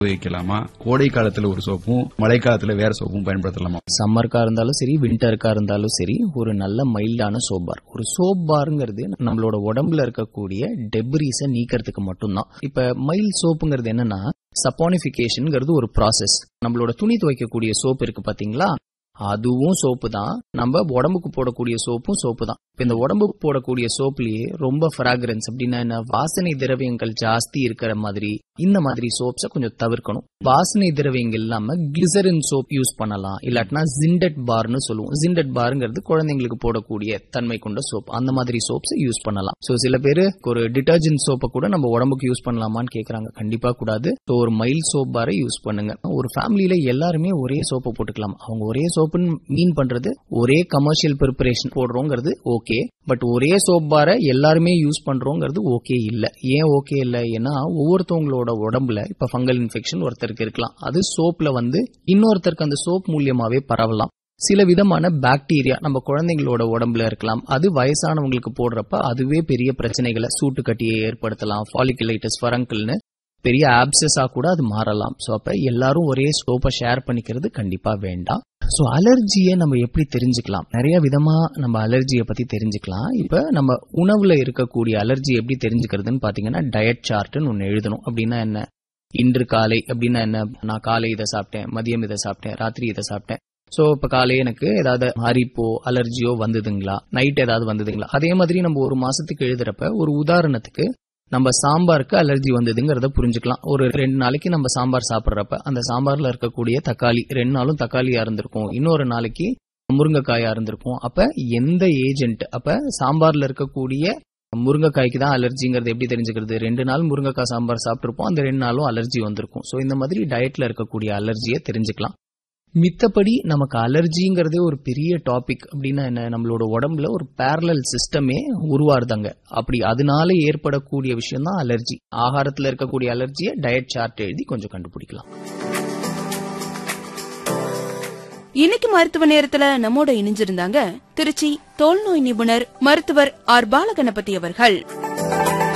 உபயோகிக்கலாமா கோடை காலத்துல ஒரு சோப்பும் மழை காலத்துல வேற சோப்பும் பயன்படுத்தலாமா சம்மருக்கா இருந்தாலும் சரி விண்டருக்கா இருந்தாலும் சரி ஒரு நல்ல மைல்டான சோப் பார் ஒரு சோப் பார்ங்கிறது நம்மளோட உடம்புல இருக்கக்கூடிய டெப்ரிஸை நீக்கிறதுக்கு மட்டும்தான் இப்ப மைல் சோப்புங்கிறது என்னன்னா சப்பானிபிகேஷன்ங்கிறது ஒரு ப்ராசஸ் நம்மளோட துணி துவைக்கக்கூடிய சோப் இருக்கு பாத்தீங்களா அதுவும் சோப்பு தான் நம்ம உடம்புக்கு போடக்கூடிய சோப்பும் சோப்பு தான் இப்ப இந்த உடம்புக்கு போடக்கூடிய சோப்லயே ரொம்ப ஃப்ராக்ரன்ஸ் அப்படின்னா என்ன வாசனை திரவியங்கள் ஜாஸ்தி இருக்கிற மாதிரி இந்த மாதிரி சோப்ஸை கொஞ்சம் தவிர்க்கணும் வாசனை திரவியங்கள் இல்லாம கிளிசரின் சோப் யூஸ் பண்ணலாம் இல்லாட்டினா ஜிண்டட் பார்னு சொல்லுவோம் ஜிண்டட் பார்ங்கிறது குழந்தைங்களுக்கு போடக்கூடிய தன்மை கொண்ட சோப் அந்த மாதிரி சோப்ஸ் யூஸ் பண்ணலாம் சோ சில பேரு ஒரு டிட்டர்ஜென்ட் சோப்பை கூட நம்ம உடம்புக்கு யூஸ் பண்ணலாமான்னு கேக்குறாங்க கண்டிப்பா கூடாது ஸோ ஒரு மைல் சோப் பாரை யூஸ் பண்ணுங்க ஒரு ஃபேமிலியில எல்லாருமே ஒரே சோப்பை போட்டுக்கலாம் அவங்க ஒரே சோப்புன்னு மீன் பண்றது ஒரே கமர்ஷியல் ப்ரிப்பரேஷன் போடுறோங்கிறது ஓகே பட் ஒரே சோப் பாரை எல்லாருமே யூஸ் பண்றோங்கிறது ஓகே இல்ல ஏன் ஓகே இல்ல ஏன்னா ஒவ்வொருத்தவங்களோட உடம்புல இப்ப ஃபங்கல் இன்ஃபெக்ஷன் ஒருத்தருக்கு இருக்கலாம் அது சோப்ல வந்து இன்னொருத்தருக்கு அந்த சோப் மூலியமாவே பரவலாம் சில விதமான பாக்டீரியா நம்ம குழந்தைங்களோட உடம்புல இருக்கலாம் அது வயசானவங்களுக்கு போடுறப்ப அதுவே பெரிய பிரச்சனைகளை சூட்டு கட்டியை ஏற்படுத்தலாம் ஃபாலிகுலைட்டிஸ் ஃபரங்கல்னு பெரிய ஆப்சஸா கூட அது மாறலாம் ஸோ அப்ப எல்லாரும் ஒரே சோப்பை ஷேர் பண்ணிக்கிறது கண்டிப்பா வேண்டாம் ஸோ அலர்ஜியை நம்ம எப்படி தெரிஞ்சுக்கலாம் நிறைய விதமா நம்ம அலர்ஜியை பத்தி தெரிஞ்சுக்கலாம் இப்ப நம்ம உணவுல இருக்கக்கூடிய அலர்ஜி எப்படி தெரிஞ்சுக்கிறதுன்னு பாத்தீங்கன்னா டயட் சார்ட்னு ஒன்னு எழுதணும் அப்படின்னா என்ன இன்று காலை அப்படின்னா என்ன நான் காலை இதை சாப்பிட்டேன் மதியம் இதை சாப்பிட்டேன் ராத்திரி இதை சாப்பிட்டேன் சோ இப்ப காலை எனக்கு ஏதாவது அரிப்போ அலர்ஜியோ வந்ததுங்களா நைட் ஏதாவது வந்ததுங்களா அதே மாதிரி நம்ம ஒரு மாசத்துக்கு எழுதுறப்ப ஒரு உதாரணத்துக்கு நம்ம சாம்பாருக்கு அலர்ஜி வந்ததுங்கிறத புரிஞ்சுக்கலாம் ஒரு ரெண்டு நாளைக்கு நம்ம சாம்பார் சாப்பிட்றப்ப அந்த சாம்பார்ல இருக்கக்கூடிய தக்காளி ரெண்டு நாளும் தக்காளியா இருந்திருக்கும் இன்னொரு நாளைக்கு முருங்கைக்காயா இருந்திருக்கும் அப்ப எந்த ஏஜென்ட் அப்ப சாம்பார்ல இருக்கக்கூடிய முருங்கைக்காய்க்கு தான் அலர்ஜிங்கிறது எப்படி தெரிஞ்சுக்கிறது ரெண்டு நாள் முருங்கைக்காய் சாம்பார் சாப்பிட்டிருப்போம் அந்த ரெண்டு நாளும் அலர்ஜி வந்திருக்கும் ஸோ இந்த மாதிரி டயட்ல இருக்கக்கூடிய அலர்ஜியை தெரிஞ்சுக்கலாம் மித்தபடி நமக்கு அலர்ஜிங்கிறதே ஒரு பெரிய டாபிக் அப்படின்னா என்ன நம்மளோட உடம்புல ஒரு பேரலல் சிஸ்டமே உருவாருதாங்க அப்படி அதனால ஏற்படக்கூடிய விஷயம் தான் அலர்ஜி ஆகாரத்துல இருக்கக்கூடிய அலர்ஜியை டயட் சார்ட் எழுதி கொஞ்சம் கண்டுபிடிக்கலாம் இன்னைக்கு மருத்துவ நேரத்துல நம்மோட இணைஞ்சிருந்தாங்க திருச்சி தோல் நோய் நிபுணர் மருத்துவர் ஆர் பாலகணபதி அவர்கள்